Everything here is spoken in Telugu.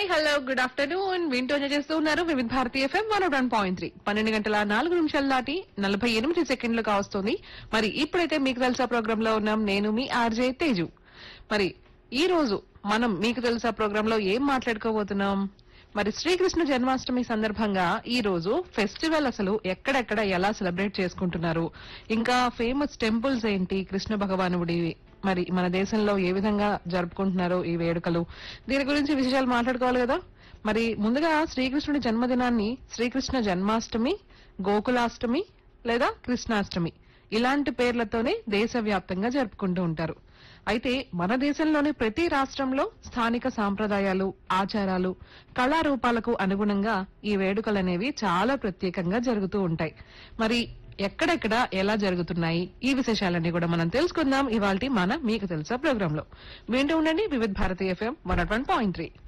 హలో గుడ్ ఆఫ్టర్నూన్ వింటూ ఎంజాయ్ చేస్తూ ఉన్నారు Vividh Bharati FM one one point three పన్నెండు గంటల నాలుగు నిమిషాలు దాటి నలభై ఎనిమిది సెకండ్లు కావస్తుంది మరి ఇప్పుడైతే మీకు తెలుసా ప్రోగ్రామ్ లో ఉన్నాం నేను మీ ఆర్జే తేజు మరి ఈ రోజు మనం మీకు తెలుసా ప్రోగ్రామ్ లో ఏం మాట్లాడుకోబోతున్నాం మరి శ్రీకృష్ణ జన్మాష్టమి సందర్భంగా ఈ రోజు ఫెస్టివల్ అసలు ఎక్కడెక్కడ ఎలా సెలబ్రేట్ చేసుకుంటున్నారు ఇంకా ఫేమస్ టెంపుల్స్ ఏంటి కృష్ణ భగవానుడి మరి మన దేశంలో ఏ విధంగా జరుపుకుంటున్నారో ఈ వేడుకలు దీని గురించి విశేషాలు మాట్లాడుకోవాలి కదా మరి ముందుగా శ్రీకృష్ణుడి జన్మదినాన్ని శ్రీకృష్ణ జన్మాష్టమి గోకులాష్టమి లేదా కృష్ణాష్టమి ఇలాంటి పేర్లతోనే దేశవ్యాప్తంగా జరుపుకుంటూ ఉంటారు అయితే మన దేశంలోని ప్రతి రాష్ట్రంలో స్థానిక సాంప్రదాయాలు ఆచారాలు కళారూపాలకు అనుగుణంగా ఈ వేడుకలనేవి చాలా ప్రత్యేకంగా జరుగుతూ ఉంటాయి మరి ఎక్కడెక్కడ ఎలా జరుగుతున్నాయి ఈ విశేషాలన్నీ కూడా మనం తెలుసుకుందాం ఇవాళ మన మీకు తెలుసా ప్రోగ్రామ్ లో వింటూ ఉండండి Vividh Bharatiya FM one point three